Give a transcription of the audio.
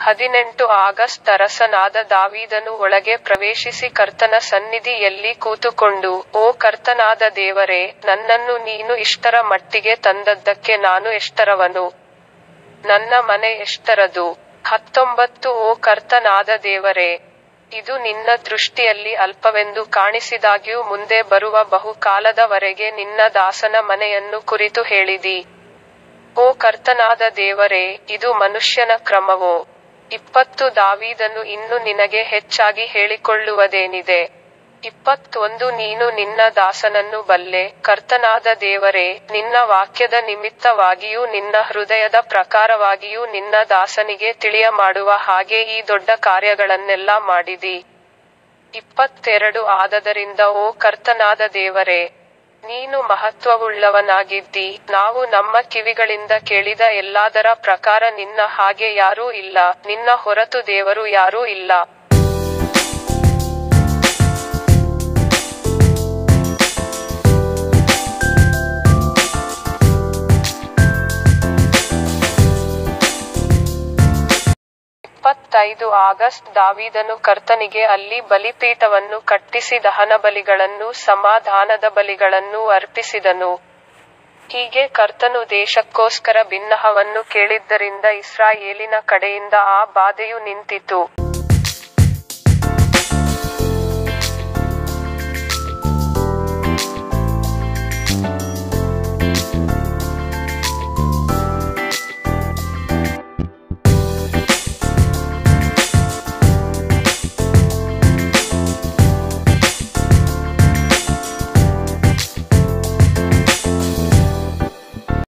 ಹದಿನೆಂಟು ಆಗಸ್ಟ್ ಅರಸನಾದ ದಾವೀದನು ಒಳಗೆ ಪ್ರವೇಶಿಸಿ ಕರ್ತನ ಸನ್ನಿಧಿಯಲ್ಲಿ ಕೂತುಕೊಂಡು, ಓ ಕರ್ತನಾದ ದೇವರೇ, ನನ್ನನ್ನು ನೀನು ಇಷ್ಟರ ಮಟ್ಟಿಗೆ ತಂದದ್ದಕ್ಕೆ ನಾನು ಎಷ್ಟರವನು? ನನ್ನ ಮನೆ ಎಷ್ಟರದು? ಹತ್ತೊಂಬತ್ತು ಓ ಕರ್ತನಾದ ದೇವರೇ, ಇದು ನಿನ್ನ ದೃಷ್ಟಿಯಲ್ಲಿ ಅಲ್ಪವೆಂದು ಕಾಣಿಸಿದಾಗ್ಯೂ ಮುಂದೆ ಬರುವ ಬಹು ಕಾಲದ ವರೆಗೆ ನಿನ್ನ ದಾಸನ ಮನೆಯನ್ನು ಕುರಿತು ಹೇಳಿದಿ. ಓ ಕರ್ತನಾದ ದೇವರೇ, ಇದು ಮನುಷ್ಯನ ಕ್ರಮವೋ? ಇಪ್ಪತ್ತು ದಾವೀದನು ಇನ್ನು ನಿನಗೆ ಹೆಚ್ಚಾಗಿ ಹೇಳಿಕೊಳ್ಳುವದೇನಿದೆ? ಇಪ್ಪತ್ತೊಂದು ನೀನು ನಿನ್ನ ದಾಸನನ್ನು ಬಲ್ಲೆ, ಕರ್ತನಾದ ದೇವರೇ, ನಿನ್ನ ವಾಕ್ಯದ ನಿಮಿತ್ತವಾಗಿಯೂ ನಿನ್ನ ಹೃದಯದ ಪ್ರಕಾರವಾಗಿಯೂ ನಿನ್ನ ದಾಸನಿಗೆ ತಿಳಿಯಮಾಡುವ ಹಾಗೆ ಈ ದೊಡ್ಡ ಕಾರ್ಯಗಳನ್ನೆಲ್ಲ ಮಾಡಿದಿ. ಇಪ್ಪತ್ತೆರಡು ಆದದರಿಂದ ಓ ಕರ್ತನಾದ ದೇವರೇ, ನೀನು ಮಹತ್ವವುಳ್ಳವನಾಗಿದ್ದಿ, ನಾವು ನಮ್ಮ ಕಿವಿಗಳಿಂದ ಕೇಳಿದ ಎಲ್ಲಾದರ ಪ್ರಕಾರ ನಿನ್ನ ಹಾಗೆ ಯಾರೂ ಇಲ್ಲ, ನಿನ್ನ ಹೊರತು ದೇವರು ಯಾರೂ ಇಲ್ಲ. ಇಪ್ಪತ್ತೈದು ಆಗಸ್ಟ್ ದಾವೀದನು ಕರ್ತನಿಗೆ ಅಲ್ಲಿ ಬಲಿಪೀಠವನ್ನು ಕಟ್ಟಿಸಿ ದಹನಬಲಿಗಳನ್ನೂ ಸಮಾಧಾನದಬಲಿಗಳನ್ನೂ ಅರ್ಪಿಸಿದನು. ಹೀಗೆ ಕರ್ತನು ದೇಶಕ್ಕೋಸ್ಕರ ಬಿನ್ನಹವನ್ನು ಕೇಳಿದ್ದರಿಂದ ಇಸ್ರಾಯೇಲಿನ ಕಡೆಯಿಂದ ಆ ಬಾಧೆಯು ನಿಂತಿತು.